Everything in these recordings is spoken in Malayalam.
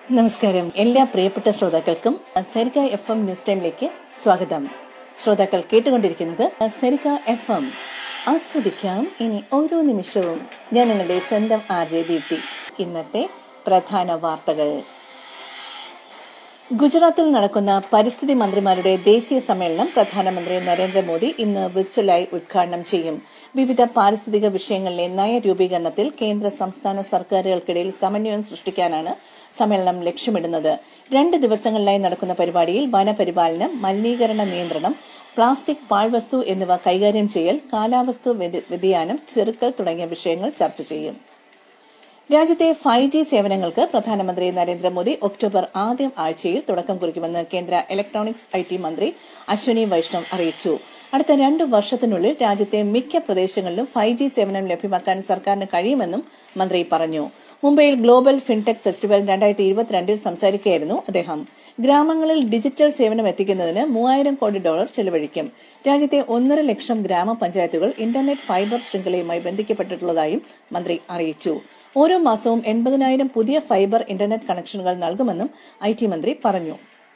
നമസ്കാരം എല്ലാ പ്രിയപ്പെട്ട ശ്രോതാക്കൾക്കും സരിക എഫ് എം ന്യൂസ് ടൈമിലേക്ക് സ്വാഗതം ശ്രോതാക്കൾ കേട്ടുകൊണ്ടിരിക്കുന്നത് സരിക എഫ് എം ആസ്വദിക്കാം ഇനി ഓരോ നിമിഷവും ഞാൻ നിങ്ങളുടെ സ്വന്തം ആർ ജെ ദീപ്തി ഇന്നത്തെ പ്രധാന വാർത്തകൾ ഗുജറാത്തിൽ നടക്കുന്ന പരിസ്ഥിതി മന്ത്രിമാരുടെ ദേശീയ സമ്മേളനം പ്രധാനമന്ത്രി നരേന്ദ്രമോദി ഇന്ന് വിർച്വലായി ഉദ്ഘാടനം ചെയ്യും വിവിധ പാരിസ്ഥിതിക വിഷയങ്ങളിലെ നയരൂപീകരണത്തിൽ കേന്ദ്ര സംസ്ഥാന സർക്കാരുകൾക്കിടയിൽ സമന്വയം സൃഷ്ടിക്കാനാണ് സമ്മേളനം ലക്ഷ്യമിടുന്നത് രണ്ട് ദിവസങ്ങളിലായി നടക്കുന്ന പരിപാടിയിൽ വനപരിപാലനം മലിനീകരണ നിയന്ത്രണം പ്ലാസ്റ്റിക് പാഴ്വസ്തു എന്നിവ കൈകാര്യം ചെയ്യൽ കാലാവസ്ഥ വ്യതിയാനം ചെറുക്കൽ തുടങ്ങിയ വിഷയങ്ങൾ ചർച്ച ചെയ്യും രാജ്യത്തെ ഫൈവ് ജി സേവനങ്ങൾക്ക് പ്രധാനമന്ത്രി നരേന്ദ്രമോദി ഒക്ടോബർ ആദ്യം ആഴ്ചയിൽ തുടക്കം കുറിക്കുമെന്ന് കേന്ദ്ര ഇലക്ട്രോണിക്സ് ഐ ടി മന്ത്രി അശ്വനി വൈഷ്ണവ് അറിയിച്ചു അടുത്ത രണ്ടു വർഷത്തിനുള്ളിൽ രാജ്യത്തെ മിക്ക പ്രദേശങ്ങളിലും ഫൈവ് ജി സേവനം ലഭ്യമാക്കാൻ സർക്കാരിന് കഴിയുമെന്നും മന്ത്രി പറഞ്ഞു മുംബൈയിൽ ഗ്ലോബൽ ഫിൻടെക് ഫെസ്റ്റിവൽ രണ്ടായിരത്തി ഇരുപത്തിരണ്ടിൽ സംസാരിക്കുകയായിരുന്നു അദ്ദേഹം ഗ്രാമങ്ങളിൽ ഡിജിറ്റൽ സേവനം എത്തിക്കുന്നതിന് മൂവായിരം കോടി ഡോളർ ചെലവഴിക്കും രാജ്യത്തെ ഒന്നര ലക്ഷം ഗ്രാമപഞ്ചായത്തുകൾ ഇന്റർനെറ്റ് ഫൈബർ ശൃംഖലയുമായി ബന്ധിക്കപ്പെട്ടിട്ടുള്ളതായും മന്ത്രി അറിയിച്ചു ഓരോ മാസവും എൺപതിനായിരം പുതിയ ഫൈബർ ഇന്റർനെറ്റ് കണക്ഷനുകൾ നൽകുമെന്നും ഐ ടി മന്ത്രി പറഞ്ഞു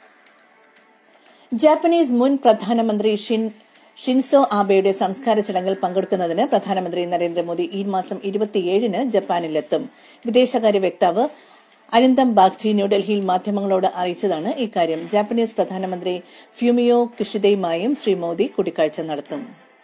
ജാപ്പനീസ് മുൻ പ്രധാനമന്ത്രി ഷിൻ ഷിൻസോ ആബെയുടെ സംസ്കാര ചടങ്ങിൽ പങ്കെടുക്കുന്നതിന് പ്രധാനമന്ത്രി നരേന്ദ്രമോദി ഈ മാസം ഇരുപത്തിയേഴിന് ജപ്പാനിലെത്തും വിദേശകാര്യ വക്താവ് അരിന്തം ബാഗ്ചി ന്യൂഡൽഹിയിൽ മാധ്യമങ്ങളോട് അറിയിച്ചതാണ് ഇക്കാര്യം ജാപ്പനീസ് പ്രധാനമന്ത്രി ഫ്യൂമിയോ കിഷിദയുമായും ശ്രീ മോദി കൂടിക്കാഴ്ച നടത്തും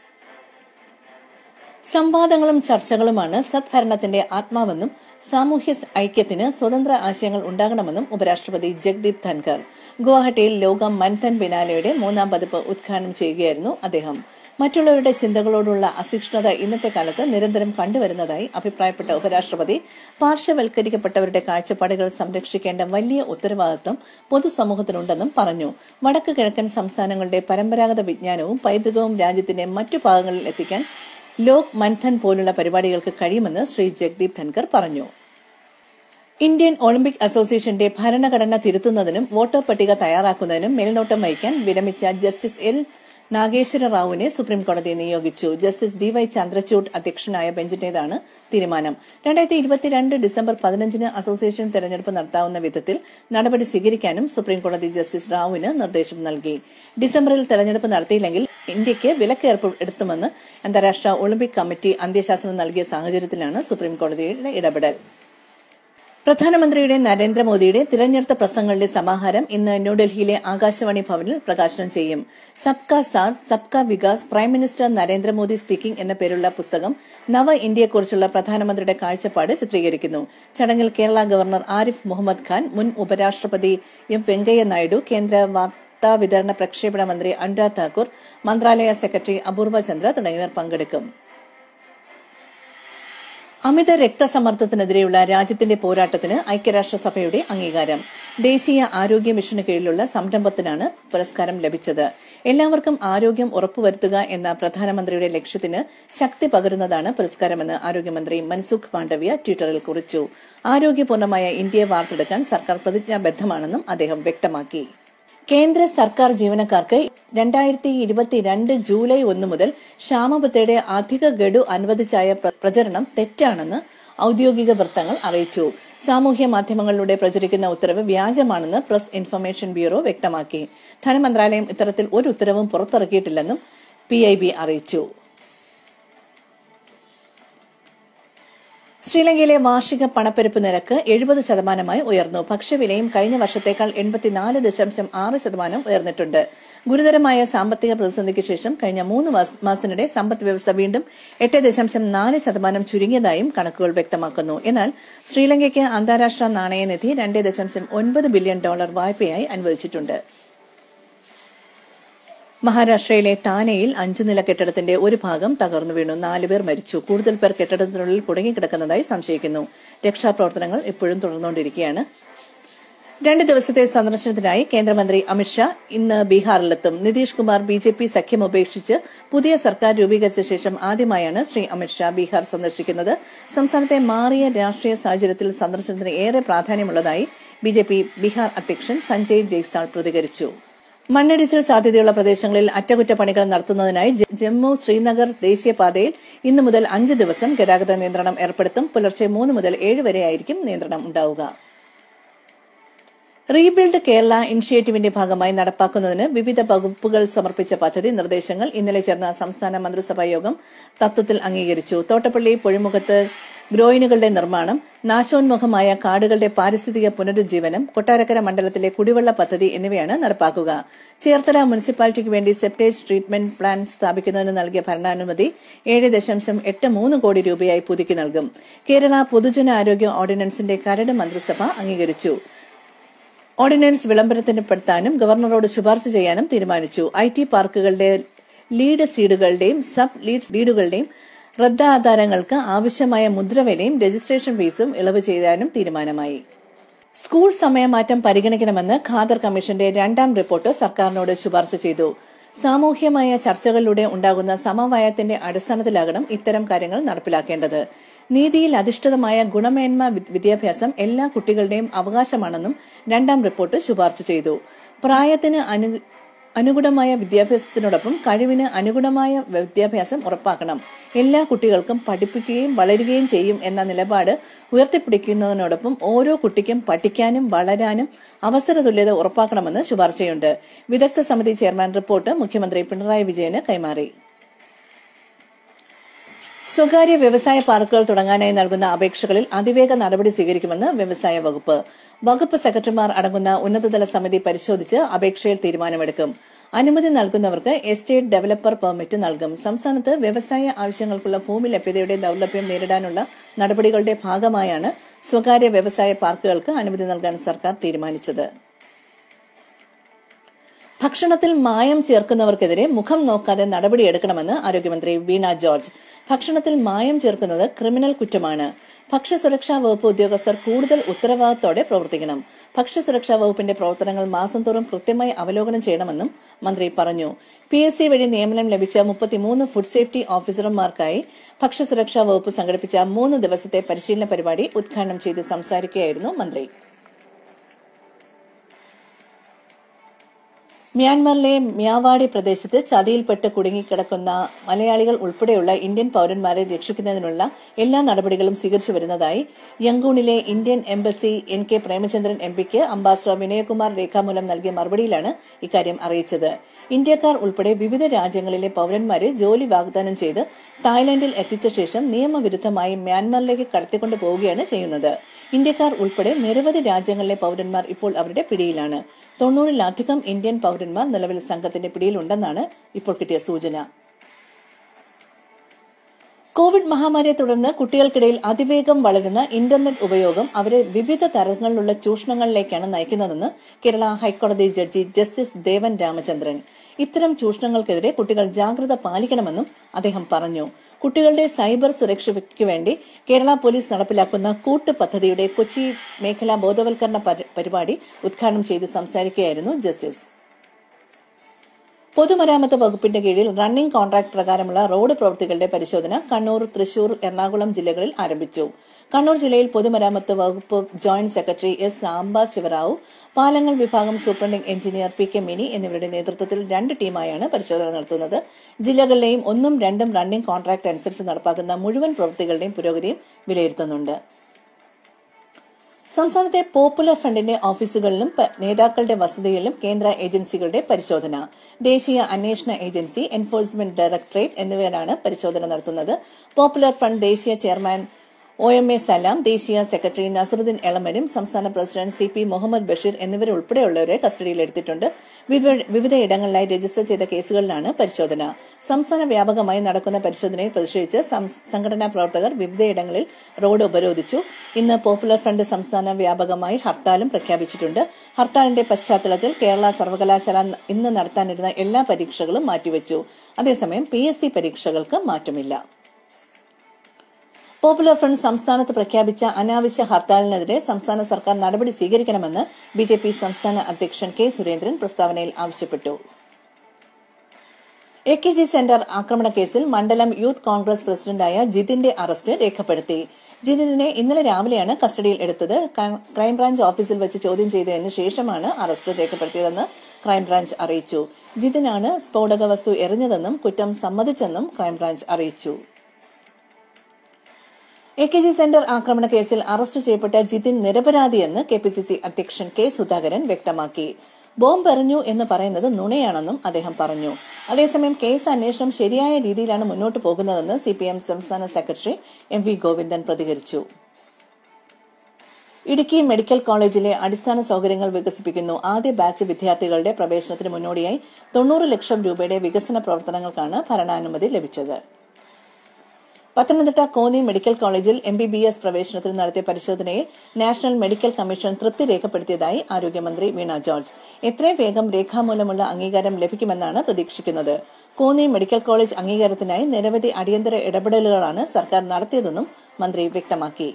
സംവാദങ്ങളും ചർച്ചകളുമാണ് സദ്ഭരണത്തിന്റെ ആത്മാവെന്നും സാമൂഹ്യ ഐക്യത്തിന് സ്വതന്ത്ര ആശയങ്ങൾ ഉണ്ടാകണമെന്നും ഉപരാഷ്ട്രപതി ജഗ്ദീപ് ധൻകർ ഗുവാഹട്ടിയിൽ ലോക മൻഥൻ ബിനാലയുടെ മൂന്നാം പതിപ്പ് ഉദ്ഘാടനം ചെയ്യുകയായിരുന്നു അദ്ദേഹം മറ്റുള്ളവരുടെ ചിന്തകളോടുള്ള അസഹിഷ്ണുത ഇന്നത്തെ കാലത്ത് നിരന്തരം കണ്ടുവരുന്നതായി അഭിപ്രായപ്പെട്ട ഉപരാഷ്ട്രപതി പാർശ്വവൽക്കരിക്കപ്പെട്ടവരുടെ കാഴ്ചപ്പാടുകൾ സംരക്ഷിക്കേണ്ട വലിയ ഉത്തരവാദിത്വം പൊതുസമൂഹത്തിനുണ്ടെന്നും പറഞ്ഞു വടക്ക് കിഴക്കൻ സംസ്ഥാനങ്ങളുടെ പരമ്പരാഗത വിജ്ഞാനവും പൈതൃകവും രാജ്യത്തിന്റെ മറ്റു ഭാഗങ്ങളിൽ എത്തിക്കാൻ ലോക് മൻഥൻ പോലുള്ള പരിപാടികൾക്ക് കഴിയുമെന്ന് ശ്രീ ജഗ്ദീപ് ധൻകർ പറഞ്ഞു ഇന്ത്യൻ ഒളിമ്പിക് അസോസിയേഷന്റെ ഭരണഘടന തിരുത്തുന്നതിനും വോട്ടർ പട്ടിക തയ്യാറാക്കുന്നതിനും മേൽനോട്ടം വഹിക്കാൻ വിരമിച്ച ജസ്റ്റിസ് എൽ നാഗേശ്വര റാവുവിനെ സുപ്രീംകോടതി നിയോഗിച്ചു ജസ്റ്റിസ് ഡി വൈ ചന്ദ്രചൂഡ് അധ്യക്ഷനായ ബെഞ്ചിന്റേതാണ് തീരുമാനം രണ്ടായിരത്തി ഇരുപത്തിരണ്ട് ഡിസംബർ പതിനഞ്ചിന് അസോസിയേഷൻ തെരഞ്ഞെടുപ്പ് നടത്താവുന്ന വിധത്തിൽ നടപടി സ്വീകരിക്കാനും സുപ്രീംകോടതി ജസ്റ്റിസ് റാവുവിന് നിർദ്ദേശം നൽകി ഡിസംബറിൽ തെരഞ്ഞെടുപ്പ് നടത്തിയില്ലെങ്കിൽ ഇന്ത്യയ്ക്ക് വിലക്ക് ഏർപ്പെടുത്തുമെന്ന് അന്താരാഷ്ട്ര ഒളിമ്പിക് കമ്മിറ്റി അന്ത്യശാസനം നൽകിയ സാഹചര്യത്തിലാണ് സുപ്രീംകോടതിയുടെ ഇടപെടൽ പ്രധാനമന്ത്രിയുടെ നരേന്ദ്രമോദിയുടെ തിരഞ്ഞെടുത്ത പ്രസംഗങ്ങളുടെ സമാഹാരം ഇന്ന് ന്യൂഡൽഹിയിലെ ആകാശവാണി ഭവനിൽ പ്രകാശനം ചെയ്യും Sabka Saath Sabka Vikas prime minister Narendra Modi speaking എന്ന പേരുള്ള പുസ്തകം നവ ഇന്ത്യയെക്കുറിച്ചുള്ള പ്രധാനമന്ത്രിയുടെ കാഴ്ചപ്പാട് ചിത്രീകരിക്കുന്നു ചടങ്ങിൽ കേരള ഗവർണർ ആരിഫ് മുഹമ്മദ് ഖാൻ മുൻ ഉപരാഷ്ട്രപതി എം വെങ്കയ്യ നായിഡു കേന്ദ്ര വാർത്താ വിതരണ പ്രക്ഷേപണ മന്ത്രി അനുരാഗ് താക്കൂർ മന്ത്രാലയ സെക്രട്ടറി അപൂർവ ചന്ദ്ര തുടങ്ങിയവർ പങ്കെടുക്കും അമിത രക്തസമ്മർദ്ദത്തിനെതിരെയുള്ള രാജ്യത്തിന്റെ പോരാട്ടത്തിന് ഐക്യരാഷ്ട്രസഭയുടെ അംഗീകാരം ദേശീയ ആരോഗ്യ മിഷന് കീഴിലുള്ള സംരംഭത്തിനാണ് പുരസ്കാരം ലഭിച്ചത് എല്ലാവർക്കും ആരോഗ്യം ഉറപ്പുവരുത്തുക എന്ന പ്രധാനമന്ത്രിയുടെ ലക്ഷ്യത്തിന് ശക്തി പകരുന്നതാണ് പുരസ്കാരമെന്ന് ആരോഗ്യമന്ത്രി മൻസുഖ് മാണ്ഡവ്യ ട്വിറ്ററിൽ കുറിച്ചു ആരോഗ്യപൂർണമായ ഇന്ത്യയെ വാർത്തെടുക്കാൻ സർക്കാർ പ്രതിജ്ഞാബദ്ധമാണെന്നും അദ്ദേഹം വ്യക്തമാക്കി കേന്ദ്ര സർക്കാർ ജീവനക്കാർക്ക് രണ്ടായിരത്തി ഇരുപത്തിരണ്ട് ജൂലൈ ഒന്ന് മുതൽ ക്ഷാമബത്തയുടെ അധിക ഗഡു അനുവദിച്ചായ പ്രചരണം തെറ്റാണെന്ന് ഔദ്യോഗിക വൃത്തങ്ങൾ അറിയിച്ചു സാമൂഹ്യ മാധ്യമങ്ങളിലൂടെ പ്രചരിക്കുന്ന ഉത്തരവ് വ്യാജമാണെന്ന് പ്രസ് ഇൻഫർമേഷൻ ബ്യൂറോ വ്യക്തമാക്കി ധനമന്ത്രാലയം ഇത്തരത്തിൽ ഒരു ഉത്തരവും പുറത്തിറക്കിയിട്ടില്ലെന്നും പി അറിയിച്ചു ശ്രീലങ്കയിലെ വാർഷിക പണപ്പെരുപ്പ് നിരക്ക് എഴുപത് ശതമാനമായി ഉയർന്നു ഭക്ഷ്യവിലയും കഴിഞ്ഞ വർഷത്തേക്കാൾ എൺപത്തിനാല് ദശാംശം ആറ് ശതമാനം ഉയർന്നിട്ടുണ്ട് ഗുരുതരമായ സാമ്പത്തിക പ്രതിസന്ധിക്ക് ശേഷം കഴിഞ്ഞ മൂന്ന് മാസത്തിനിടെ സമ്പദ് വ്യവസ്ഥ വീണ്ടും എട്ട് ദശാംശം നാല് ശതമാനം ചുരുങ്ങിയതായും കണക്കുകൾ വ്യക്തമാക്കുന്നു എന്നാൽ ശ്രീലങ്കയ്ക്ക് അന്താരാഷ്ട്ര നാണയനിധി രണ്ട് ദശാംശം ഒൻപത് ബില്യൺ ഡോളർ വായ്പയായി അനുവദിച്ചിട്ടുണ്ട് മഹാരാഷ്ട്രയിലെ താനെയിൽ അഞ്ചു നില കെട്ടിടത്തിന്റെ ഒരു ഭാഗം തകർന്നു വീണു നാലുപേർ മരിച്ചു കൂടുതൽ പേർ കെട്ടിടത്തിനുള്ളിൽ കുടുങ്ങിക്കിടക്കുന്നതായി സംശയിക്കുന്നു രക്ഷാപ്രവർത്തനങ്ങൾ ഇപ്പോഴും തുടർന്നുകൊണ്ടിരിക്കുകയാണ് രണ്ട് ദിവസത്തെ സന്ദർശനത്തിനായി കേന്ദ്രമന്ത്രി അമിത്ഷാ ഇന്ന് ബീഹാറിലെത്തും Nitish Kumar B J P സഖ്യം ഉപേക്ഷിച്ച് പുതിയ സർക്കാർ രൂപീകരിച്ച ശേഷം ആദ്യമായാണ് ശ്രീ അമിത്ഷാ ബീഹാർ സന്ദർശിക്കുന്നത് സംസ്ഥാനത്തെ മാറിയ രാഷ്ട്രീയ സാഹചര്യത്തിൽ സന്ദർശനത്തിന് ഏറെ പ്രാധാന്യമുള്ളതായി ബി ജെ പി ബീഹാർ അധ്യക്ഷൻ സഞ്ജയ് ജയ്സാൾ പ്രതികരിച്ചു മണ്ണിടിച്ചിൽ സാധ്യതയുള്ള പ്രദേശങ്ങളിൽ അറ്റകുറ്റപ്പണികൾ നടത്തുന്നതിനായി ജമ്മു ശ്രീനഗർ ദേശീയപാതയിൽ ഇന്നു മുതൽ അഞ്ച് ദിവസം ഗതാഗത നിയന്ത്രണം ഏർപ്പെടുത്തും പുലർച്ചെ മൂന്ന് മുതൽ ഏഴ് വരെയായിരിക്കും നിയന്ത്രണം ഉണ്ടാവുക റീബിൽഡ് കേരള ഇനിഷ്യേറ്റീവിന്റെ ഭാഗമായി നടപ്പാക്കുന്നതിന് വിവിധ വകുപ്പുകൾ സമർപ്പിച്ച പദ്ധതി നിർദ്ദേശങ്ങൾ ഇന്നലെ ചേർന്ന സംസ്ഥാന മന്ത്രിസഭാ യോഗം തത്വത്തിൽ അംഗീകരിച്ചു തോട്ടപ്പള്ളി പൊഴിമുഖത്ത് ഗ്രോയിനുകളുടെ നിർമ്മാണം നാശോന്മുഖമായ കാടുകളുടെ പാരിസ്ഥിതിക പുനരുജ്ജീവനം കൊട്ടാരക്കര മണ്ഡലത്തിലെ കുടിവെള്ള പദ്ധതി എന്നിവയാണ് നടപ്പാക്കുക ചേർത്തല മുനിസിപ്പാലിറ്റിക്ക് വേണ്ടി സെപ്റ്റേജ് ട്രീറ്റ്മെന്റ് പ്ലാൻ സ്ഥാപിക്കുന്നതിന് നൽകിയ ഭരണാനുമതി ഏഴ് ദശാംശം എട്ട് മൂന്ന് കോടി രൂപയായി പുതുക്കി നൽകും കേരള പൊതുജനാരോഗ്യ ഓർഡിനൻസിന്റെ കരട് മന്ത്രിസഭ അംഗീകരിച്ചു ഓർഡിനൻസ് വിളംബരത്തിന് പെടുത്താനും ഗവർണറോട് ശുപാർശ ചെയ്യാനും തീരുമാനിച്ചു ഐ ടി പാർക്കുകളുടെ ലീഡ് സീഡുകളുടെയും സബ് ലീഡ് സീഡുകളുടെയും റദ്ദാധാരങ്ങൾക്ക് ആവശ്യമായ മുദ്രവിലയും രജിസ്ട്രേഷൻ ഫീസും ഇളവ് ചെയ്യാനും തീരുമാനമായി സ്കൂൾ സമയമാറ്റം പരിഗണിക്കണമെന്ന് ഖാദർ കമ്മീഷന്റെ രണ്ടാം റിപ്പോർട്ട് സർക്കാരിനോട് ശുപാർശ ചെയ്തു സാമൂഹ്യമായ ചർച്ചകളിലൂടെ ഉണ്ടാകുന്ന സമവായത്തിന്റെ അടിസ്ഥാനത്തിലാകണം ഇത്തരം കാര്യങ്ങൾ നടപ്പിലാക്കേണ്ടത് നീതിയിൽ അധിഷ്ഠിതമായ ഗുണമേന്മ വിദ്യാഭ്യാസം എല്ലാ കുട്ടികളുടെയും അവകാശമാണെന്നും രണ്ടാം റിപ്പോർട്ട് ശുപാർശ ചെയ്തു പ്രായത്തിന് അനു അനുഗുണമായ വിദ്യാഭ്യാസത്തിനോടൊപ്പം കഴിവിന് അനുഗുണമായ വിദ്യാഭ്യാസം ഉറപ്പാക്കണം എല്ലാ കുട്ടികൾക്കും പഠിപ്പിക്കുകയും വളരുകയും ചെയ്യും എന്ന നിലപാട് ഉയർത്തിപ്പിടിക്കുന്നതിനോടൊപ്പം ഓരോ കുട്ടിക്കും പഠിക്കാനും വളരാനും അവസര തുല്യത ഉറപ്പാക്കണമെന്ന് ശുപാർശയുണ്ട് വിദഗ്ധ സമിതി ചെയർമാൻ റിപ്പോർട്ട് മുഖ്യമന്ത്രി പിണറായി വിജയന് കൈമാറി സ്വകാര്യ വ്യവസായ പാർക്കുകൾ തുടങ്ങാനായി നൽകുന്ന അപേക്ഷകളിൽ അതിവേഗ നടപടി സ്വീകരിക്കുമെന്ന് വ്യവസായ വകുപ്പ് വകുപ്പ് സെക്രട്ടറിമാർ അടങ്ങുന്ന ഉന്നതതല സമിതി പരിശോധിച്ച് അപേക്ഷയിൽ തീരുമാനമെടുക്കും അനുമതി നൽകുന്നവർക്ക് എസ്റ്റേറ്റ് ഡെവലപ്പർ പെർമിറ്റ് നൽകും സംസ്ഥാനത്ത് വ്യവസായ ആവശ്യങ്ങൾക്കുള്ള ഭൂമി ലഭ്യതയുടെ ദൌർലഭ്യം നേരിടാനുള്ള നടപടികളുടെ ഭാഗമായാണ് സ്വകാര്യ വ്യവസായ പാർക്കുകൾക്ക് അനുമതി നൽകാൻ സർക്കാർ തീരുമാനിച്ചത് ഭക്ഷണത്തിൽ മായം ചേർക്കുന്നവർക്കെതിരെ മുഖം നോക്കാതെ നടപടിയെടുക്കണമെന്ന് ആരോഗ്യമന്ത്രി വീണ ജോർജ് ഭക്ഷണത്തിൽ മായം ചേർക്കുന്നത് ക്രിമിനൽ കുറ്റമാണ് ഭക്ഷ്യസുരക്ഷാ വകുപ്പ് ഉദ്യോഗസ്ഥർ കൂടുതൽ ഉത്തരവാദിത്തോടെ പ്രവർത്തിക്കണം ഭക്ഷ്യസുരക്ഷാ വകുപ്പിന്റെ പ്രവർത്തനങ്ങൾ മാസം തോറും കൃത്യമായി അവലോകനം ചെയ്യണമെന്നും മന്ത്രി പറഞ്ഞു പി എസ് സി വഴി നിയമനം ലഭിച്ച മുപ്പത്തിമൂന്ന് ഫുഡ് സേഫ്റ്റി ഓഫീസർമാർക്കായി ഭക്ഷ്യസുരക്ഷാ വകുപ്പ് സംഘടിപ്പിച്ച മൂന്ന് ദിവസത്തെ പരിശീലന പരിപാടി ഉദ്ഘാടനം ചെയ്ത് സംസാരിക്കുകയായിരുന്നു മന്ത്രി മ്യാൻമറിലെ മ്യാവാടി പ്രദേശത്ത് ചതിയിൽപ്പെട്ട് കുടുങ്ങിക്കിടക്കുന്ന മലയാളികൾ ഉൾപ്പെടെയുള്ള ഇന്ത്യൻ പൌരന്മാരെ രക്ഷിക്കുന്നതിനുള്ള എല്ലാ നടപടികളും സ്വീകരിച്ചു വരുന്നതായി യങ്കൂണിലെ Indian embassy N K Premachandran M പിക്ക് അംബാസഡർ വിനയകുമാർ രേഖാമൂലം നൽകിയ മറുപടിയിലാണ് ഇക്കാര്യം അറിയിച്ചത് ഇന്ത്യക്കാർ ഉൾപ്പെടെ വിവിധ രാജ്യങ്ങളിലെ പൌരന്മാരെ ജോലി വാഗ്ദാനം ചെയ്ത് തായ്ലാന്റിൽ എത്തിച്ച ശേഷം നിയമവിരുദ്ധമായി മ്യാൻമറിലേക്ക് കടത്തിക്കൊണ്ടു പോവുകയാണ് ചെയ്യുന്നത് ഇന്ത്യക്കാർ ഉൾപ്പെടെ നിരവധി രാജ്യങ്ങളിലെ പൌരന്മാർ ഇപ്പോൾ അവരുടെ പിടിയിലാണ് തൊണ്ണൂറിലധികം ഇന്ത്യൻ പൌരന്മാർ നിലവിൽ സംഘത്തിന്റെ പിടിയിലുണ്ടെന്നാണ് ഇപ്പോൾ കിട്ടിയ സൂചന കോവിഡ് മഹാമാരിയെ തുടർന്ന് കുട്ടികൾക്കിടയിൽ അതിവേഗം വളരുന്ന ഇന്റർനെറ്റ് ഉപയോഗം അവരെ വിവിധ തരങ്ങളിലുള്ള ചൂഷണങ്ങളിലേക്കാണ് നയിക്കുന്നതെന്ന് കേരള ഹൈക്കോടതി ജഡ്ജി ജസ്റ്റിസ് ദേവൻ രാമചന്ദ്രൻ ഇത്തരം ചൂഷണങ്ങൾക്കെതിരെ കുട്ടികൾ ജാഗ്രത പാലിക്കണമെന്നും അദ്ദേഹം പറഞ്ഞു കുട്ടികളുടെ സൈബർ സുരക്ഷയ്ക്ക് വേണ്ടി കേരള പോലീസ് നടപ്പിലാക്കുന്ന കൂട്ട് പദ്ധതിയുടെ കൊച്ചി മേഖലാ ബോധവൽക്കരണ പരിപാടി ഉദ്ഘാടനം ചെയ്ത് സംസാരിക്കുകയായിരുന്നു ജസ്റ്റിസ് പൊതുമരാമത്ത് വകുപ്പിന്റെ കീഴിൽ റണ്ണിംഗ് കോൺട്രാക്ട് പ്രകാരമുള്ള റോഡ് പ്രവൃത്തികളുടെ പരിശോധന കണ്ണൂർ തൃശൂർ എറണാകുളം ജില്ലകളിൽ ആരംഭിച്ചു കണ്ണൂർ ജില്ലയിൽ പൊതുമരാമത്ത് വകുപ്പ് joint secretary S Samba Siva Rao പാലങ്ങൾ വിഭാഗം superintending engineer P K Mini എന്നിവരുടെ നേതൃത്വത്തിൽ രണ്ട് ടീമായാണ് പരിശോധന നടത്തുന്നത് ജില്ലകളിലെയും ഒന്നും രണ്ടും റണ്ണിംഗ് കോൺട്രാക്ട് അനുസരിച്ച് നടപ്പാക്കുന്ന മുഴുവൻ പ്രവൃത്തികളുടെയും പുരോഗതിയും വിലയിരുത്തുന്നുണ്ട് സംസ്ഥാനത്തെ പോപ്പുലർ ഫ്രണ്ടിന്റെ ഓഫീസുകളിലും നേതാക്കളുടെ വസതികളിലും കേന്ദ്ര ഏജൻസികളുടെ പരിശോധന ദേശീയ അന്വേഷണ ഏജൻസി എൻഫോഴ്സ്മെന്റ് ഡയറക്ടറേറ്റ് എന്നിവരാണ് പരിശോധന നടത്തുന്നത് പോപ്പുലർ ഫ്രണ്ട് ദേശീയ chairman O M A Salam ദേശീയ സെക്രട്ടറി നസറുദ്ദീൻ എളമരും സംസ്ഥാന president C P Muhammad Basheer എന്നിവരുൾപ്പെടെയുള്ളവരെ കസ്റ്റഡിയിലെടുത്തിട്ടുണ്ട് വിവിധ ഇടങ്ങളിലായി രജിസ്റ്റർ ചെയ്ത കേസുകളിലാണ് പരിശോധന സംസ്ഥാന വ്യാപകമായി നടക്കുന്ന പരിശോധനയിൽ പ്രതിഷേധിച്ച് സംഘടനാ പ്രവർത്തകർ വിവിധയിടങ്ങളിൽ റോഡ് ഉപരോധിച്ചു ഇന്ന് പോപ്പുലർ ഫ്രണ്ട് സംസ്ഥാന വ്യാപകമായി ഹർത്താലും പ്രഖ്യാപിച്ചിട്ടുണ്ട് ഹർത്താലിന്റെ പശ്ചാത്തലത്തിൽ കേരള സർവകലാശാല ഇന്ന് നടത്താനിരുന്ന എല്ലാ പരീക്ഷകളും മാറ്റിവെച്ചു അതേസമയം പി എസ് സി പരീക്ഷകൾക്ക് മാറ്റമില്ല പോപ്പുലർ ഫ്രണ്ട് സംസ്ഥാനത്ത് പ്രഖ്യാപിച്ച അനാവശ്യ ഹർത്താലിനെതിരെ സംസ്ഥാന സർക്കാർ നടപടി സ്വീകരിക്കണമെന്ന് ബി ജെ പി സംസ്ഥാന അധ്യക്ഷൻ കെ സുരേന്ദ്രൻ പ്രസ്താവനയിൽ ആവശ്യപ്പെട്ടു എ കെ ജി സെന്റർ ആക്രമണ കേസിൽ മണ്ഡലം യൂത്ത് കോൺഗ്രസ് പ്രസിഡന്റായ ജിതിന്റെ അറസ്റ്റ് രേഖപ്പെടുത്തി ജിതിനെ ഇന്നലെ രാവിലെയാണ് കസ്റ്റഡിയിൽ എടുത്തത് ക്രൈംബ്രാഞ്ച് ഓഫീസിൽ വെച്ച് ചോദ്യം ചെയ്തതിന് ശേഷമാണ് അറസ്റ്റ് രേഖപ്പെടുത്തിയതെന്ന് ക്രൈംബ്രാഞ്ച് അറിയിച്ചു ജിതിനാണ് സ്ഫോടക വസ്തു എറിഞ്ഞതെന്നും കുറ്റം സമ്മതിച്ചെന്നും ക്രൈംബ്രാഞ്ച് അറിയിച്ചു എ കെ ജി സെന്റർ ആക്രമണ കേസിൽ അറസ്റ്റ് ചെയ്യപ്പെട്ട ജിതിൻ നിരപരാധിയെന്ന് കെ പി സി സി അധ്യക്ഷൻ കെ സുധാകരൻ വ്യക്തമാക്കി ബോംബ് എറിഞ്ഞു എന്ന് പറയുന്നത് നുണയാണെന്നും അദ്ദേഹം പറഞ്ഞു അതേസമയം കേസ് അന്വേഷണം ശരിയായ രീതിയിലാണ് മുന്നോട്ട് പോകുന്നതെന്ന് സിപിഎം സംസ്ഥാന സെക്രട്ടറി എം വി ഗോവിന്ദൻ പ്രതികരിച്ചു ഇടുക്കി മെഡിക്കൽ കോളേജിലെ അടിസ്ഥാന സൌകര്യങ്ങൾ വികസിപ്പിക്കുന്നു ആദ്യ ബാച്ച് വിദ്യാർത്ഥികളുടെ പ്രവേശനത്തിന് മുന്നോടിയായി തൊണ്ണൂറ് ലക്ഷം രൂപയുടെ വികസന പ്രവർത്തനങ്ങൾക്കാണ് ഭരണാനുമതി ലഭിച്ചത് പത്തനംതിട്ട കോന്നി മെഡിക്കൽ കോളേജിൽ എം ബി ബി എസ് പ്രവേശനത്തിന് നടത്തിയ പരിശോധനയിൽ നാഷണൽ മെഡിക്കൽ കമ്മീഷൻ തൃപ്തി രേഖപ്പെടുത്തിയതായി ആരോഗ്യമന്ത്രി വീണ ജോർജ് എത്രയും വേഗം രേഖാമൂലമുള്ള അംഗീകാരം ലഭിക്കുമെന്നാണ് പ്രതീക്ഷിക്കുന്നത് കോന്നി മെഡിക്കൽ കോളേജ് അംഗീകാരത്തിനായി നിരവധി അടിയന്തര ഇടപെടലുകളാണ് സർക്കാർ നടത്തിയതെന്നും മന്ത്രി വ്യക്തമാക്കി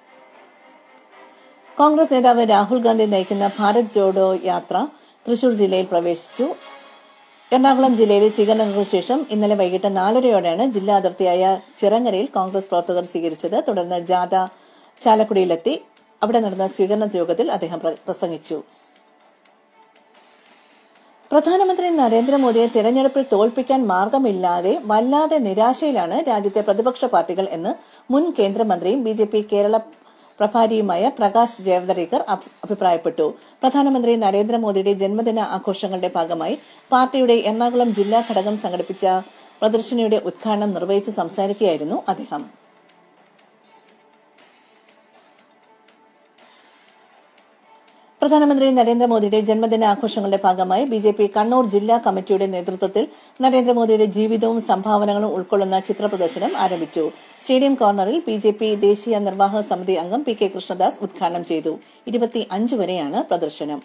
കോൺഗ്രസ് നേതാവ് രാഹുൽ ഗാന്ധി നയിക്കുന്ന ഭാരത് ജോഡോ യാത്ര തൃശൂർ ജില്ലയിൽ പ്രവേശിച്ചു എറണാകുളം ജില്ലയിലെ സ്വീകരണങ്ങൾക്ക് ശേഷം ഇന്നലെ വൈകിട്ട് നാലരയോടെയാണ് ജില്ലാ അതിർത്തിയായ ചിറങ്ങരയിൽ കോൺഗ്രസ് പ്രവർത്തകർ സ്വീകരിച്ചത് തുടർന്ന് ജാഥ ചാലക്കുടിയിലെത്തി അവിടെ നടന്ന സ്വീകരണ യോഗത്തിൽ അദ്ദേഹം പ്രസംഗിച്ചു പ്രധാനമന്ത്രി നരേന്ദ്രമോദിയെ തിരഞ്ഞെടുപ്പിൽ തോൽപ്പിക്കാൻ മാർഗമില്ലാതെ വല്ലാതെ നിരാശയിലാണ് രാജ്യത്തെ പ്രതിപക്ഷ പാർട്ടികൾ എന്ന് മുൻ കേന്ദ്രമന്ത്രിയും ബി ജെ പി കേരള പ്രഭാരിയുമായ പ്രകാശ് ജാവ്ദേക്കർ അഭിപ്രായപ്പെട്ടു പ്രധാനമന്ത്രി നരേന്ദ്രമോദിയുടെ ജന്മദിന ആഘോഷങ്ങളുടെ ഭാഗമായി പാർട്ടിയുടെ എറണാകുളം ജില്ലാ ഘടകം സംഘടിപ്പിച്ച പ്രദർശനിയുടെ ഉദ്ഘാടനം നിർവഹിച്ച് സംസാരിക്കുകയായിരുന്നു അദ്ദേഹം പ്രധാനമന്ത്രി നരേന്ദ്രമോദിയുടെ ജന്മദിന ആഘോഷങ്ങളുടെ ഭാഗമായി ബി ജെ പി കണ്ണൂർ ജില്ലാ കമ്മിറ്റിയുടെ നേതൃത്വത്തിൽ നരേന്ദ്രമോദിയുടെ ജീവിതവും സംഭാവനകളും ഉൾക്കൊള്ളുന്ന ചിത്ര പ്രദർശനം ആരംഭിച്ചു സ്റ്റേഡിയം കോർണറിൽ ബി ജെ പി ദേശീയ നിർവാഹക സമിതി അംഗം പി കെ കൃഷ്ണദാസ് ഉദ്ഘാടനം ചെയ്തു ഇരുപത്തിയഞ്ച് വരെയാണ് പ്രദർശനം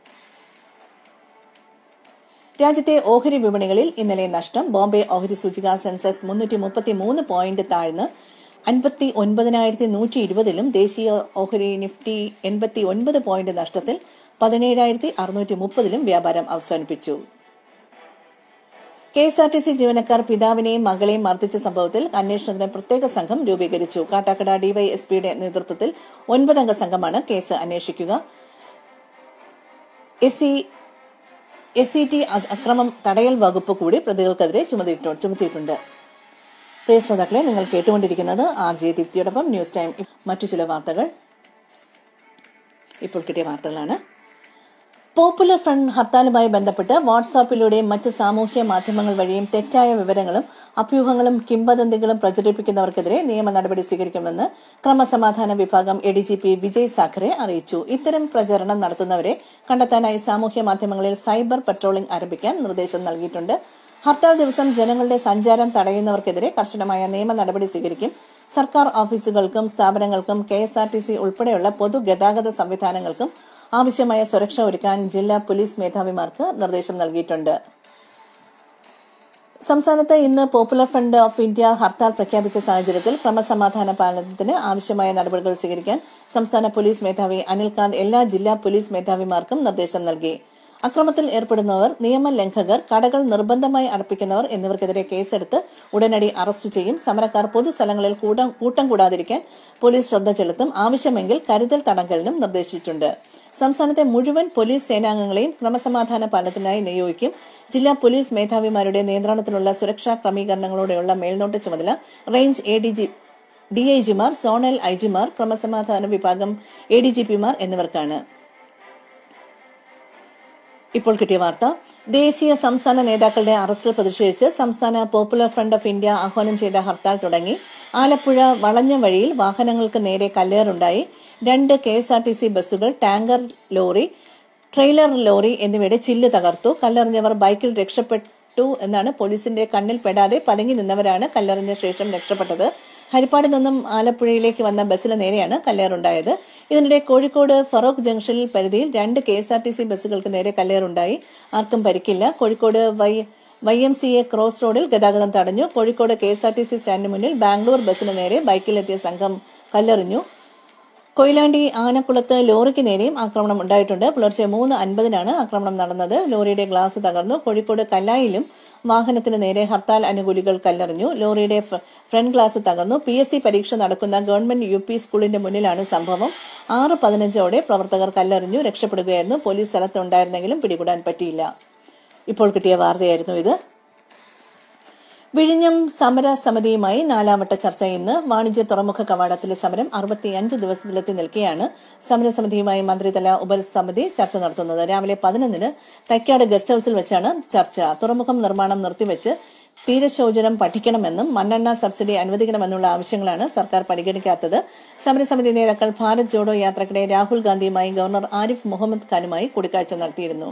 രാജ്യത്തെ ഓഹരി വിപണികളിൽ ഇന്നലെ നഷ്ടം ബോംബെ ഓഹരി സൂചിക സെൻസെക്സ് മുന്നൂറ്റി മുപ്പത്തിമൂന്ന് പോയിന്റ് താഴ്ന്ന് അൻപത്തി ഒൻപതിനായിരത്തി നൂറ്റി ഇരുപതിലും ദേശീയ ഓഹരി നിഫ്റ്റി എൺപത്തി ഒൻപത് പോയിന്റ് നഷ്ടത്തിൽ പതിനേഴായിരത്തി അറുന്നൂറ്റി മുപ്പതിലും വ്യാപാരം അവസാനിപ്പിച്ചു K S R T C ജീവനക്കാർ പിതാവിനെയും മകളെയും മർദ്ദിച്ച സംഭവത്തിൽ അന്വേഷണത്തിന് പ്രത്യേക സംഘം രൂപീകരിച്ചു കാട്ടാക്കട ഡിവൈഎസ്പിയുടെ നേതൃത്വത്തിൽ ഒൻപതംഗ സംഘമാണ് കേസ് അന്വേഷിക്കുക എസ് സി ടി അക്രമം തടയൽ വകുപ്പ് കൂടി പ്രതികൾക്കെതിരെ ചുമത്തിയിട്ടുണ്ട് പ്രിയ ശ്രോതാക്കളെ നിങ്ങൾ കേട്ടുകൊണ്ടിരിക്കുന്നത് ആർ ജെ ദീപ്തിയോടൊപ്പം ന്യൂസ് ടൈം മറ്റു ചില വാർത്തകൾ ഇപ്പോൾ കിട്ടിയ വാർത്തകളാണ് പോപ്പുലർ ഫ്രണ്ട് ഹർത്താലുമായി ബന്ധപ്പെട്ട് വാട്സാപ്പിലൂടെയും മറ്റ് സാമൂഹ്യ മാധ്യമങ്ങൾ വഴിയും തെറ്റായ വിവരങ്ങളും അഭ്യൂഹങ്ങളും കിംവദന്തികളും പ്രചരിപ്പിക്കുന്നവർക്കെതിരെ നിയമ നടപടി സ്വീകരിക്കുമെന്ന് ക്രമസമാധാന വിഭാഗം A D G P Vijay Sakhare അറിയിച്ചു ഇത്തരം പ്രചരണം നടത്തുന്നവരെ കണ്ടെത്താനായി സാമൂഹ്യ മാധ്യമങ്ങളിൽ സൈബർ പട്രോളിംഗ് ആരംഭിക്കാൻ നിർദ്ദേശം നൽകിയിട്ടുണ്ട് ഹർത്താൽ ദിവസം ജനങ്ങളുടെ സഞ്ചാരം തടയുന്നവർക്കെതിരെ കർശനമായ നിയമ നടപടി സ്വീകരിക്കും സർക്കാർ ഓഫീസുകൾക്കും സ്ഥാപനങ്ങൾക്കും K S R T C ഉൾപ്പെടെയുള്ള പൊതുഗതാഗത സംവിധാനങ്ങൾക്കും ആവശ്യമായ സുരക്ഷ ഒരുക്കാൻ ജില്ലാ പോലീസ് മേധാവിമാർക്ക് നിർദ്ദേശം നൽകിയിട്ടുണ്ട് സംസ്ഥാനത്ത് ഇന്ന് popular front of India hartal പ്രഖ്യാപിച്ച സാഹചര്യത്തിൽ ക്രമസമാധാന പാലനത്തിന് ആവശ്യമായ നടപടികൾ സ്വീകരിക്കാൻ സംസ്ഥാന പോലീസ് മേധാവി അനിൽകാന്ത് എല്ലാ ജില്ലാ പോലീസ് മേധാവിമാർക്കും നിർദ്ദേശം നൽകി അക്രമത്തിൽ ഏർപ്പെടുന്നവർ നിയമലംഘകർ കടകൾ നിർബന്ധമായി അടപ്പിക്കുന്നവർ എന്നിവർക്കെതിരെ കേസെടുത്ത് ഉടനടി അറസ്റ്റ് ചെയ്യും സമരക്കാർ പൊതുസ്ഥലങ്ങളിൽ കൂട്ടം കൂടാതിരിക്കാൻ പോലീസ് ശ്രദ്ധ ചെലുത്തും ആവശ്യമെങ്കിൽ കരുതൽ തടങ്കലിനും നിർദ്ദേശിച്ചിട്ടുണ്ട് സംസ്ഥാനത്തെ മുഴുവൻ പോലീസ് സേനാംഗങ്ങളെയും ക്രമസമാധാന പാലനത്തിനായി നിയോഗിക്കും ജില്ലാ പോലീസ് മേധാവിമാരുടെ നിയന്ത്രണത്തിലുള്ള സുരക്ഷാ ക്രമീകരണങ്ങളോടെയുള്ള മേൽനോട്ട ചുമതല റേഞ്ച് എ ഡി ജി ഡിഐജിമാർ സോണൽ ഐജിമാർ ക്രമസമാധാന വിഭാഗം എ ഡി ജി പിമാർ എന്നിവർക്കാണ് ഇപ്പോൾ കിട്ടിയ വാർത്ത ദേശീയ സംസ്ഥാന നേതാക്കളുടെ അറസ്റ്റിൽ പ്രതിഷേധിച്ച് സംസ്ഥാന പോപ്പുലർ ഫ്രണ്ട് ഓഫ് ഇന്ത്യ ആഹ്വാനം ചെയ്ത ഹർത്താൽ തുടങ്ങി ആലപ്പുഴ വളഞ്ഞ വഴിയിൽ വാഹനങ്ങൾക്ക് നേരെ കല്ലേറുണ്ടായി രണ്ട് K S R T C ബസ്സുകൾ ടാങ്കർ ലോറി ട്രെയിലർ ലോറി എന്നിവയുടെ ചില്ല് തകർത്തു കല്ലെറിഞ്ഞവർ ബൈക്കിൽ രക്ഷപ്പെട്ടു എന്നാണ് പോലീസിന്റെ കണ്ണിൽ പെടാതെ പതുങ്ങി നിന്നവരാണ് കല്ലെറിഞ്ഞ ശേഷം രക്ഷപ്പെട്ടത് ഹരിപ്പാട് നിന്നും ആലപ്പുഴയിലേക്ക് വന്ന ബസ്സിന് നേരെയാണ് കല്ലേറുണ്ടായത് ഇതിനിടെ കോഴിക്കോട് ഫറോക്ക് ജംഗ്ഷനിൽ പരിധിയിൽ രണ്ട് K S R T C ബസ്സുകൾക്ക് നേരെ കല്ലേറുണ്ടായി ആർക്കും പരിക്കില്ല Kozhikode Y Y M C A cross road ഗതാഗതം തടഞ്ഞു Kozhikode K S R T C സ്റ്റാൻഡിന് മുന്നിൽ ബാംഗ്ലൂർ ബസ്സിന് നേരെ ബൈക്കിലെത്തിയ സംഘം കല്ലെറിഞ്ഞു കൊയിലാണ്ടി ആനക്കുളത്ത് ലോറിക്ക് നേരെയും ആക്രമണം ഉണ്ടായിട്ടുണ്ട് പുലർച്ചെ മൂന്ന് അൻപതിനാണ് ആക്രമണം നടന്നത് ലോറിയുടെ ഗ്ലാസ് തകർന്നു കോഴിക്കോട് കല്ലായിലും വാഹനത്തിന് നേരെ ഹർത്താൽ അനുകൂലികൾ കല്ലെറിഞ്ഞു ലോറിയുടെ ഫ്രണ്ട് ഗ്ലാസ് തകർന്നു പി എസ് സി പരീക്ഷ നടക്കുന്ന ഗവൺമെന്റ് യു പി സ്കൂളിന്റെ മുന്നിലാണ് സംഭവം ആറ് പതിനഞ്ചോടെ പ്രവർത്തകർ കല്ലെറിഞ്ഞു രക്ഷപ്പെടുകയായിരുന്നു പോലീസ് സ്ഥലത്തുണ്ടായിരുന്നെങ്കിലും പിടികൂടാൻ പറ്റിയില്ല ഇപ്പോൾ കിട്ടിയ വാർത്തയായിരുന്നു ഇത് വിഴിഞ്ഞം സമരസമിതിയുമായി നാലാംവട്ട ചർച്ച ഇന്ന് വാണിജ്യ തുറമുഖ കവാടത്തിലെ സമരം അറുപത്തിയഞ്ച് ദിവസത്തിലെത്തി നിൽക്കെയാണ് സമരസമിതിയുമായി മന്ത്രിതല ഉപസമിതി ചർച്ച നടത്തുന്നത് രാവിലെ പതിനൊന്നിന് തൈക്കാട് ഗസ്റ്റ് ഹൌസിൽ വെച്ചാണ് ചർച്ച തുറമുഖം നിർമ്മാണം നിർത്തിവെച്ച് തീരശോചനം പഠിക്കണമെന്നും മണ്ണെണ്ണ സബ്സിഡി അനുവദിക്കണമെന്നുള്ള ആവശ്യങ്ങളാണ് സർക്കാർ പരിഗണിക്കാത്തത് സമരസമിതി നേതാക്കൾ ഭാരത് ജോഡോ യാത്രക്കിടെ രാഹുൽ ഗാന്ധിയുമായി ഗവർണർ ആരിഫ് മുഹമ്മദ് ഖാനുമായി കൂടിക്കാഴ്ച നടത്തിയിരുന്നു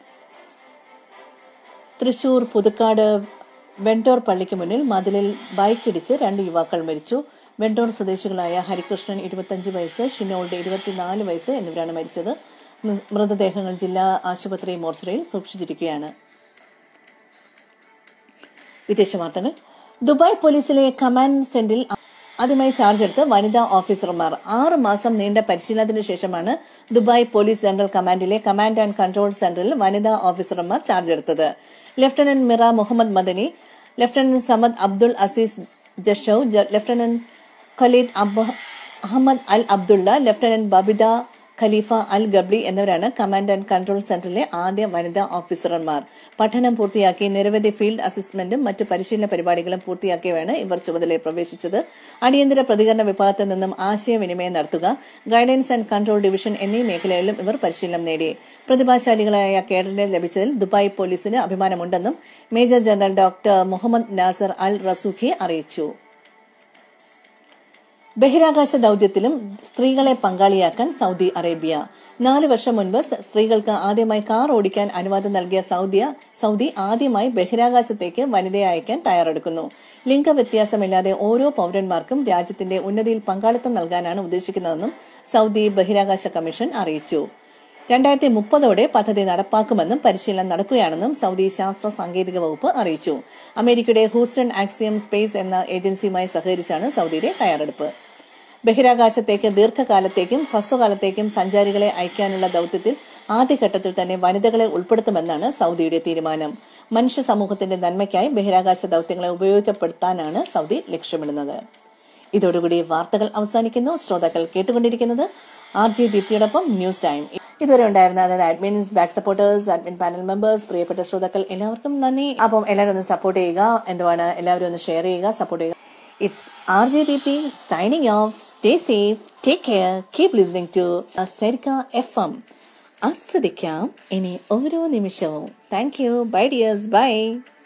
തൃശൂർ പുതുക്കാട് വെണ്ടോർ പള്ളിക്ക് മുന്നിൽ മതിലിൽ ബൈക്കിടിച്ച് രണ്ട് യുവാക്കൾ മരിച്ചു വെണ്ടോർ സ്വദേശികളായ ഹരികൃഷ്ണൻ ഇരുപത്തിയഞ്ച് വയസ്സ് ഷിനോളുടെ ഇരുപത്തിനാല് വയസ്സ് എന്നിവരാണ് മരിച്ചത് മൃ- മൃതദേഹങ്ങൾ ജില്ലാ ആശുപത്രി മോർച്ചറിയിൽ സൂക്ഷിച്ചിരിക്കുകയാണ് വിദേശ വാർത്തകൾ ദുബായ് പോലീസിലെ കമാൻഡ് സെന്റിൽ ആദ്യമായി ചാർജ് എടുത്ത് വനിതാ ഓഫീസർമാർ ആറ് മാസം നീണ്ട പരിശീലനത്തിന് ശേഷമാണ് ദുബായ് പോലീസ് ജനറൽ കമാൻഡിലെ കമാൻഡ് ആൻഡ് കൺട്രോൾ സെന്ററിൽ വനിതാ ഓഫീസർമാർ ചാർജ് എടുത്തത് lieutenant Mira Mohammed Madani lieutenant Samad Abdul Aziz ജഷൌ ജ- ലഫ്റ്റനന്റ് ഖലീദ് അബ്ബ- Ahmed Al Abdulla lieutenant Babita Khalifa Al Gabli എന്നിവരാണ് കമാൻഡ് ആൻഡ് കൺട്രോൾ സെന്ററിലെ ആദ്യ വനിതാ ഓഫീസർമാർ പഠനം പൂർത്തിയാക്കി നിരവധി ഫീൽഡ് അസസ്മെന്റും മറ്റ് പരിശീലന പരിപാടികളും പൂർത്തിയാക്കിയവയാണ് ഇവർ ചുമതലയിൽ പ്രവേശിച്ചത് അടിയന്തര പ്രതികരണ വിഭാഗത്തിൽ നിന്നും ആശയവിനിമയം നടത്തുക ഗൈഡൻസ് ആൻഡ് കൺട്രോൾ ഡിവിഷൻ എന്നീ മേഖലകളിലും ഇവർ പരിശീലനം നേടി പ്രതിഭാശാലികളായ കേഡറിനെ ലഭിച്ചതിൽ ദുബായ് പോലീസിന് അഭിമാനമുണ്ടെന്നും major general doctor Mohammed Nasser Al Razooqi അറിയിച്ചു ബഹിരാകാശ ദൌത്യത്തിലും സ്ത്രീകളെ പങ്കാളിയാക്കാൻ സൗദി അറേബ്യ നാല് വർഷം മുൻപ് സ- സ്ത്രീകൾക്ക് ആദ്യമായി കാർ ഓടിക്കാൻ അനുവാദം നൽകിയ സൗദി സൗദി ആദ്യമായി ബഹിരാകാശത്തേക്ക് വനിതയെ അയക്കാൻ തയ്യാറെടുക്കുന്നു ലിംഗവ്യത്യാസമില്ലാതെ ഓരോ പൌരന്മാർക്കും രാജ്യത്തിന്റെ ഉന്നതിയിൽ പങ്കാളിത്തം നൽകാനാണ് ഉദ്ദേശിക്കുന്നതെന്നും സൗദി ബഹിരാകാശ കമ്മീഷൻ അറിയിച്ചു രണ്ടായിരത്തി മുപ്പതോടെ പദ്ധതി നടപ്പാക്കുമെന്നും പരിശീലനം നടക്കുകയാണെന്നും സൗദി ശാസ്ത്ര സാങ്കേതിക വകുപ്പ് അറിയിച്ചു അമേരിക്കയുടെ ഹൂസ്റ്റൺ ആക്സിയം സ്പേസ് എന്ന ഏജൻസിയുമായി സഹകരിച്ചാണ് സൗദിയുടെ തയ്യാറെടുപ്പ് ബഹിരാകാശത്തേക്ക് ദീർഘകാലത്തേക്കും ഹ്രസ്വകാലത്തേക്കും സഞ്ചാരികളെ അയക്കാനുള്ള ദൌത്യത്തിൽ ആദ്യഘട്ടത്തിൽ തന്നെ വനിതകളെ ഉൾപ്പെടുത്തുമെന്നാണ് സൗദിയുടെ തീരുമാനം മനുഷ്യ സമൂഹത്തിന്റെ നന്മയ്ക്കായി ബഹിരാകാശ ദൌത്യങ്ങളെ ഉപയോഗപ്പെടുത്താനാണ് സൗദി ലക്ഷ്യമിടുന്നത് ഇതോടുകൂടി വാർത്തകൾ അവസാനിക്കുന്നു ശ്രോതാക്കൾ കേട്ടുകൊണ്ടിരിക്കുന്നത് ആർ ജി ദീപ്തിയോടൊപ്പം ന്യൂസ് ടൈം ഇതുവരെ ഉണ്ടായിരുന്ന അതായത് admins back supporters admin panel members പ്രിയപ്പെട്ട ശ്രോതാക്കൾ എല്ലാവർക്കും നന്ദി അപ്പം എല്ലാവരും ഒന്ന് സപ്പോർട്ട് ചെയ്യുക എന്തുവാണ് എല്ലാവരും ഒന്ന് ഷെയർ ചെയ്യുക സപ്പോർട്ട് ചെയ്യുക it's R J Deepthi signing off stay safe take care keep listening to സെരിക്ക എഫ് എം ആസ്വദിക്കാം ഇനി ഓരോ നിമിഷവും thank you bye dears by